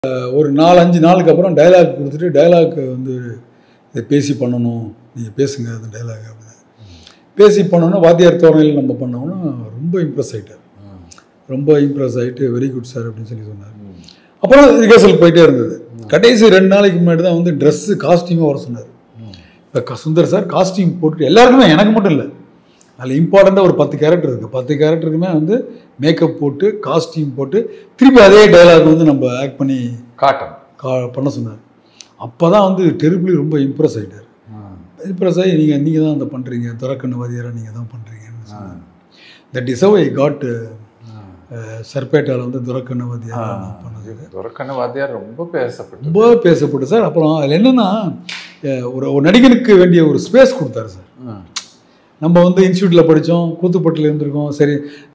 ஒரு நாலு அஞ்சு நாளுக்கு அப்புறம் டைலாக் கொடுத்துட்டு டைலாக் வந்து இதை பேசி பண்ணணும் நீங்கள் பேசுங்க அந்த டைலாக் அப்படின்னு பேசி பண்ணோன்னா வாத்தியார் தோரணையில் நம்ம பண்ணோன்னா ரொம்ப இம்ப்ரெஸ் ஆகிட்டார் ரொம்ப இம்ப்ரெஸ் ஆகிட்டு வெரி குட் சார் அப்படின்னு சொல்லி சொன்னார் அப்புறம் ரிஹர்சல் போயிட்டே இருந்தது கடைசி ரெண்டு நாளைக்கு முன்னாடி தான் வந்து ட்ரெஸ்ஸு காஸ்டியூமே வர சொன்னார் இப்போ சுந்தர் சார் காஸ்டியூம் போட்டு எல்லாருக்குமே எனக்கு மட்டும் இல்லை அதில் இம்பார்ட்டண்ட்டாக ஒரு பத்து கேரக்டர் இருக்குது பத்து கேரக்டருக்குமே வந்து மேக்கப் போட்டு காஸ்டியூம் போட்டு திருப்பி அதே டைலாக் வந்து நம்ம ஆக்ட் பண்ணி காட்டன் கா பண்ண சொன்னார் அப்போ தான் வந்து டெரிபிளி ரொம்ப இம்ப்ரெஸ் ஆகிட்டார் இம்ப்ரெஸ் ஆகி நீங்கள் நீங்கள் தான் அந்த பண்ணுறீங்க துறக்கண்ண வாதியாராக நீங்கள் தான் பண்ணுறீங்கன்னு சொன்னார் தட் இஸ் ஐ காட் சர்பேட்டாவில் வந்து துறக்கண்ண வாதியாராக நான் பண்ணது துரக்கண்ண வாத்தியார் ரொம்ப பேசப்பட்டு ரொம்ப பேசப்பட்டு சார் அப்புறம் அதில் என்னென்னா ஒரு ஒரு நடிகனுக்கு வேண்டிய ஒரு ஸ்பேஸ் கொடுத்தாரு சார் நம்ம வந்து இன்ஸ்டியூட்டில் படித்தோம் கூத்துப்பட்டில் இருந்திருக்கோம் சரி